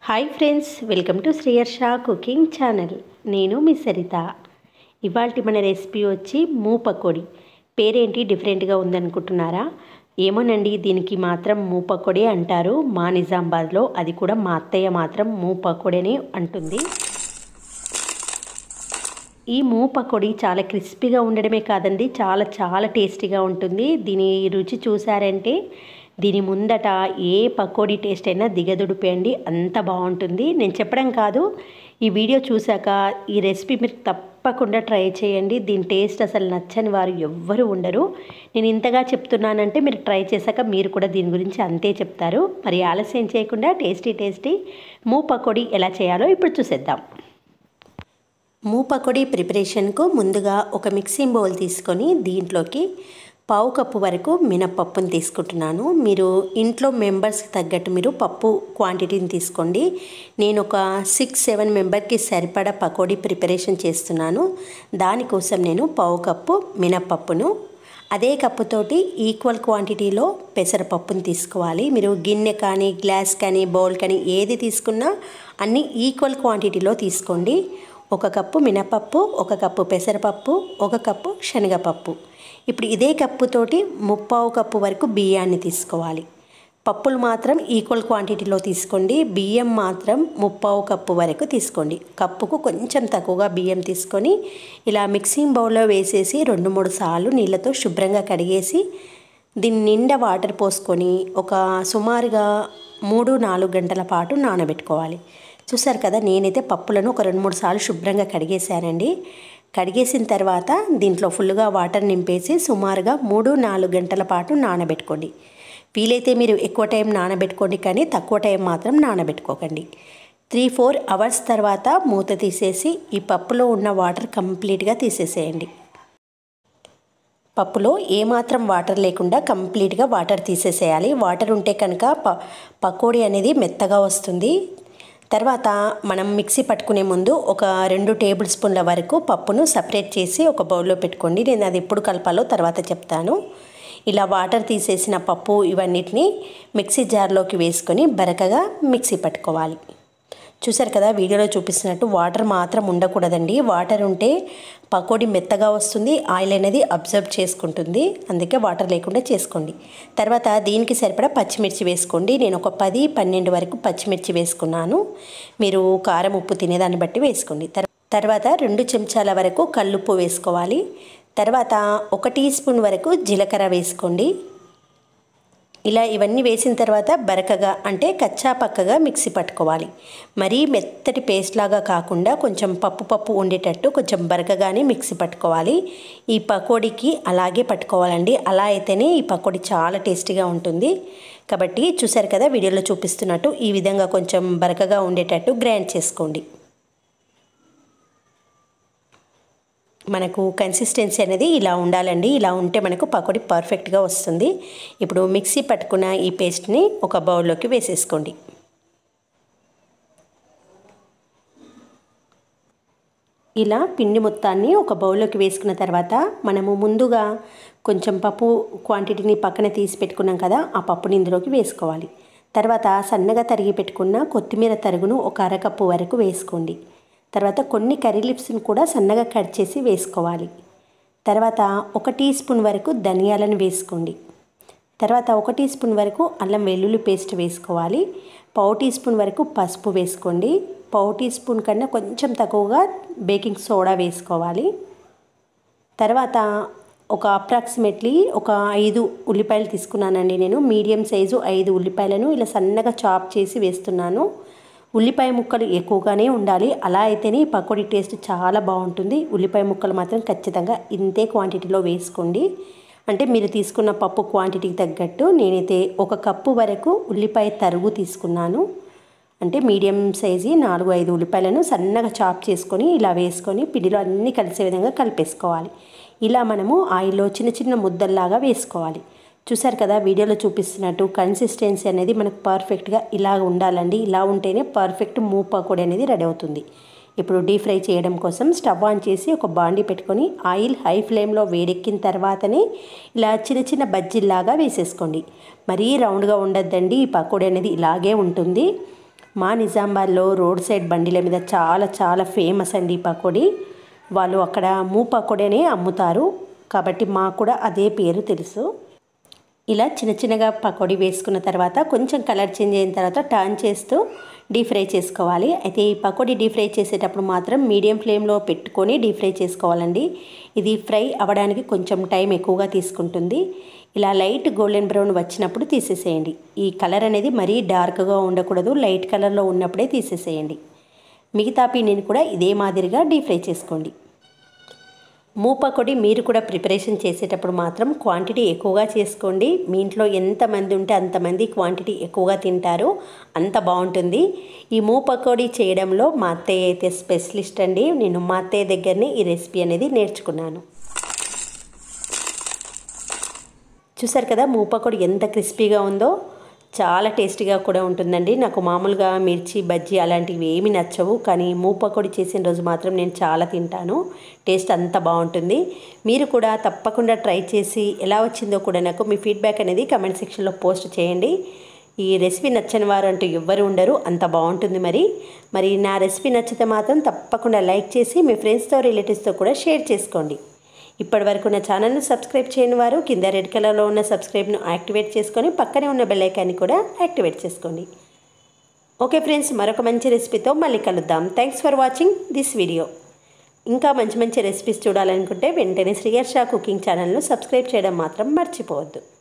hi friends welcome to Sriyarsha cooking channel నేను మీ సరిత ఇవాళ మన రెసిపీ వచ్చి మూ పకోడి పేరేంటి డిఫరెంట్గా ఉందనుకుంటున్నారా ఏమోనండి దీనికి మాత్రం మూ పకోడి అంటారు మా నిజామాబాద్లో అది కూడా మా అత్తయ్య మాత్రం మూ పకోడి అని అంటుంది ఈ మూ పకోడీ చాలా క్రిస్పీగా ఉండడమే కాదండి చాలా చాలా టేస్టీగా ఉంటుంది దీని రుచి చూసారంటే దీని ముందట ఏ పకోడీ టేస్ట్ అయినా దిగదుడిపోయండి అంత బాగుంటుంది నేను చెప్పడం కాదు ఈ వీడియో చూశాక ఈ రెసిపీ మీరు తప్పకుండా ట్రై చేయండి దీని టేస్ట్ అసలు నచ్చని వారు ఎవ్వరు ఉండరు నేను ఇంతగా చెప్తున్నానంటే మీరు ట్రై చేశాక మీరు కూడా దీని గురించి అంతే చెప్తారు మరి ఆలస్యం చేయకుండా టేస్టీ టేస్టీ మూ పకోడీ ఎలా చేయాలో ఇప్పుడు చూసేద్దాం మూ పకోడీ ప్రిపరేషన్కు ముందుగా ఒక మిక్సింగ్ బౌల్ తీసుకొని దీంట్లోకి పావు కప్పు వరకు మినప్పప్పుని తీసుకుంటున్నాను మీరు ఇంట్లో మెంబర్స్కి తగ్గట్టు మీరు పప్పు క్వాంటిటీని తీసుకోండి నేను ఒక సిక్స్ సెవెన్ మెంబర్కి సరిపడా పకోడీ ప్రిపరేషన్ చేస్తున్నాను దానికోసం నేను పావు కప్పు మినప్పప్పును అదే కప్పుతోటి ఈక్వల్ క్వాంటిటీలో పెసరపప్పుని తీసుకోవాలి మీరు గిన్నె కానీ గ్లాస్ కానీ బౌల్ కానీ ఏది తీసుకున్నా అన్నీ ఈక్వల్ క్వాంటిటీలో తీసుకోండి ఒక కప్పు మినపప్పు ఒక కప్పు పెసరపప్పు ఒక కప్పు శనగపప్పు ఇప్పుడు ఇదే కప్పుతోటి ముప్పావు కప్పు వరకు బియ్యాన్ని తీసుకోవాలి పప్పులు మాత్రం ఈక్వల్ క్వాంటిటీలో తీసుకోండి బియ్యం మాత్రం ముప్పావు కప్పు వరకు తీసుకోండి కప్పుకు కొంచెం తక్కువగా బియ్యం తీసుకొని ఇలా మిక్సింగ్ బౌల్లో వేసేసి రెండు మూడు సార్లు నీళ్ళతో శుభ్రంగా కడిగేసి దీని నిండా వాటర్ పోసుకొని ఒక సుమారుగా మూడు నాలుగు గంటల పాటు నానబెట్టుకోవాలి చూసారు కదా నేనైతే పప్పులను ఒక రెండు మూడు సార్లు శుభ్రంగా కడిగేశానండి కడిగేసిన తర్వాత దీంట్లో ఫుల్గా వాటర్ నింపేసి సుమారుగా మూడు నాలుగు గంటల పాటు నానబెట్టుకోండి వీలైతే మీరు ఎక్కువ టైం నానబెట్టుకోండి కానీ తక్కువ టైం మాత్రం నానబెట్టుకోకండి త్రీ ఫోర్ అవర్స్ తర్వాత మూత తీసేసి ఈ పప్పులో ఉన్న వాటర్ కంప్లీట్గా తీసేసేయండి పప్పులో ఏమాత్రం వాటర్ లేకుండా కంప్లీట్గా వాటర్ తీసేసేయాలి వాటర్ ఉంటే కనుక ప పకోడీ అనేది మెత్తగా వస్తుంది తర్వాత మనం మిక్సీ పట్టుకునే ముందు ఒక రెండు టేబుల్ స్పూన్ల వరకు పప్పును సపరేట్ చేసి ఒక బౌల్లో పెట్టుకోండి నేను అది ఎప్పుడు కలపాలో తర్వాత చెప్తాను ఇలా వాటర్ తీసేసిన పప్పు ఇవన్నిటిని మిక్సీ జార్లోకి వేసుకొని బరకగా మిక్సీ పట్టుకోవాలి చూసారు కదా వీడియోలో చూపిస్తున్నట్టు వాటర్ మాత్రం ఉండకూడదండి వాటర్ ఉంటే పకోడీ మెత్తగా వస్తుంది ఆయిల్ అనేది అబ్జర్వ్ చేసుకుంటుంది అందుకే వాటర్ లేకుండా చేసుకోండి తర్వాత దీనికి సరిపడా పచ్చిమిర్చి వేసుకోండి నేను ఒక పది పన్నెండు వరకు పచ్చిమిర్చి వేసుకున్నాను మీరు కారం ఉప్పు తినేదాన్ని బట్టి వేసుకోండి తర్వాత రెండు చెంచాల వరకు కల్లుప్పు వేసుకోవాలి తర్వాత ఒక టీ స్పూన్ వరకు జీలకర్ర వేసుకోండి ఇలా ఇవన్నీ వేసిన తర్వాత బరకగా అంటే కచ్చా పక్కగా మిక్సీ పట్టుకోవాలి మరీ మెత్తటి పేస్ట్ లాగా కాకుండా కొంచెం పప్పు పప్పు ఉండేటట్టు కొంచెం బరకగానే మిక్సీ పట్టుకోవాలి ఈ పకోడీకి అలాగే పట్టుకోవాలండి అలా అయితేనే ఈ పకోడీ చాలా టేస్టీగా ఉంటుంది కాబట్టి చూసారు కదా వీడియోలో చూపిస్తున్నట్టు ఈ విధంగా కొంచెం బరకగా ఉండేటట్టు గ్రైండ్ చేసుకోండి మనకు కన్సిస్టెన్సీ అనేది ఇలా ఉండాలండి ఇలా ఉంటే మనకు పకోడీ పర్ఫెక్ట్గా వస్తుంది ఇప్పుడు మిక్సీ పట్టుకున్న ఈ పేస్ట్ని ఒక బౌల్లోకి వేసేసుకోండి ఇలా పిండి మొత్తాన్ని ఒక బౌల్లోకి వేసుకున్న తర్వాత మనము ముందుగా కొంచెం పప్పు క్వాంటిటీని పక్కన తీసి పెట్టుకున్నాం కదా ఆ పప్పుని ఇందులోకి వేసుకోవాలి తర్వాత సన్నగా తరిగి పెట్టుకున్న కొత్తిమీర తరుగును ఒక అరకప్పు వరకు వేసుకోండి తర్వాత కొన్ని కర్రీ లిప్స్ని కూడా సన్నగా కట్ చేసి వేసుకోవాలి తర్వాత ఒక టీ స్పూన్ వరకు ధనియాలను వేసుకోండి తర్వాత ఒక టీ స్పూన్ వరకు అల్లం వెల్లుల్లి పేస్ట్ వేసుకోవాలి పావు టీ స్పూన్ వరకు పసుపు వేసుకోండి పావు టీ స్పూన్ కన్నా కొంచెం తక్కువగా బేకింగ్ సోడా వేసుకోవాలి తర్వాత ఒక అప్రాక్సిమేట్లీ ఒక ఐదు ఉల్లిపాయలు తీసుకున్నానండి నేను మీడియం సైజు ఐదు ఉల్లిపాయలను ఇలా సన్నగా చాప్ చేసి వేస్తున్నాను ఉల్లిపాయ ముక్కలు ఎక్కువగానే ఉండాలి అలా అయితేనే ఈ పకోడీ టేస్ట్ చాలా బాగుంటుంది ఉల్లిపాయ ముక్కలు మాత్రం ఖచ్చితంగా ఇంతే క్వాంటిటీలో వేసుకోండి అంటే మీరు తీసుకున్న పప్పు క్వాంటిటీకి తగ్గట్టు నేనైతే ఒక కప్పు వరకు ఉల్లిపాయ తరుగు తీసుకున్నాను అంటే మీడియం సైజు నాలుగు ఐదు ఉల్లిపాయలను సన్నగా చాప్ చేసుకొని ఇలా వేసుకొని పిండిలో అన్నీ కలిసే విధంగా కలిపేసుకోవాలి ఇలా మనము ఆయిల్లో చిన్న చిన్న ముద్దల్లాగా వేసుకోవాలి చూసారు కదా వీడియోలో చూపిస్తున్నట్టు కన్సిస్టెన్సీ అనేది మనకు పర్ఫెక్ట్గా ఇలా ఉండాలండి ఇలా ఉంటేనే పర్ఫెక్ట్ మూవ్ పకోడీ అనేది రెడీ అవుతుంది ఇప్పుడు డీప్ ఫ్రై చేయడం కోసం స్టవ్ ఆన్ చేసి ఒక బాండి పెట్టుకొని ఆయిల్ హై ఫ్లేమ్లో వేడెక్కిన తర్వాతనే ఇలా చిన్న చిన్న బజ్జీల్లాగా వేసేసుకోండి మరీ రౌండ్గా ఉండద్దండి ఈ పకోడీ అనేది ఇలాగే ఉంటుంది మా నిజామాబాద్లో రోడ్ సైడ్ బండిల మీద చాలా చాలా ఫేమస్ అండి ఈ పకోడీ వాళ్ళు అక్కడ మూ పకోడీ అని అమ్ముతారు కాబట్టి మాకు కూడా అదే పేరు తెలుసు ఇలా చిన్న చిన్నగా పకోడీ వేసుకున్న తర్వాత కొంచెం కలర్ చేంజ్ అయిన తర్వాత టర్న్ చేస్తూ డీప్ ఫ్రై చేసుకోవాలి అయితే ఈ పకోడీ డీప్ ఫ్రై చేసేటప్పుడు మాత్రం మీడియం ఫ్లేమ్లో పెట్టుకొని డీప్ ఫ్రై చేసుకోవాలండి ఇది ఫ్రై అవ్వడానికి కొంచెం టైం ఎక్కువగా తీసుకుంటుంది ఇలా లైట్ గోల్డెన్ బ్రౌన్ వచ్చినప్పుడు తీసేసేయండి ఈ కలర్ అనేది మరీ డార్క్గా ఉండకూడదు లైట్ కలర్లో ఉన్నప్పుడే తీసేసేయండి మిగతా పిండిని కూడా ఇదే మాదిరిగా డీప్ ఫ్రై చేసుకోండి మూపకొడి మీరు కూడా ప్రిపరేషన్ చేసేటప్పుడు మాత్రం క్వాంటిటీ ఎక్కువగా చేసుకోండి మీ ఇంట్లో ఎంతమంది ఉంటే అంతమంది క్వాంటిటీ ఎక్కువగా తింటారు అంత బాగుంటుంది ఈ మూపకోడి చేయడంలో మా అత్తయ్య అయితే స్పెషలిస్ట్ అండి నేను మా అత్తయ్య దగ్గరనే ఈ రెసిపీ అనేది నేర్చుకున్నాను చూసారు కదా మూపకోడి ఎంత క్రిస్పీగా ఉందో చాలా టేస్టీగా కూడా ఉంటుందండి నాకు మామూలుగా మిర్చి బజ్జీ అలాంటివి ఏమి నచ్చవు కానీ మూపకొడి చేసిన రోజు మాత్రం నేను చాలా తింటాను టేస్ట్ అంత బాగుంటుంది మీరు కూడా తప్పకుండా ట్రై చేసి ఎలా వచ్చిందో కూడా నాకు మీ ఫీడ్బ్యాక్ అనేది కమెంట్ సెక్షన్లో పోస్ట్ చేయండి ఈ రెసిపీ నచ్చని వారు అంటూ ఎవ్వరు ఉండరు అంత బాగుంటుంది మరి మరి నా రెసిపీ నచ్చితే మాత్రం తప్పకుండా లైక్ చేసి మీ ఫ్రెండ్స్తో రిలేటివ్స్తో కూడా షేర్ చేసుకోండి ఇప్పటి వరకు నా ఛానల్ను సబ్స్క్రైబ్ చేయని వారు కింద రెడ్ కలర్లో ఉన్న సబ్స్క్రైబ్ను యాక్టివేట్ చేసుకొని పక్కనే ఉన్న బెల్ ఐకాన్ని కూడా యాక్టివేట్ చేసుకోండి ఓకే ఫ్రెండ్స్ మరొక మంచి రెసిపీతో మళ్ళీ కలుద్దాం thanks for watching this video ఇంకా మంచి మంచి రెసిపీస్ చూడాలనుకుంటే వెంటనే శ్రీయర్ష కుకింగ్ ఛానల్ను సబ్స్క్రైబ్ చేయడం మాత్రం మర్చిపోవద్దు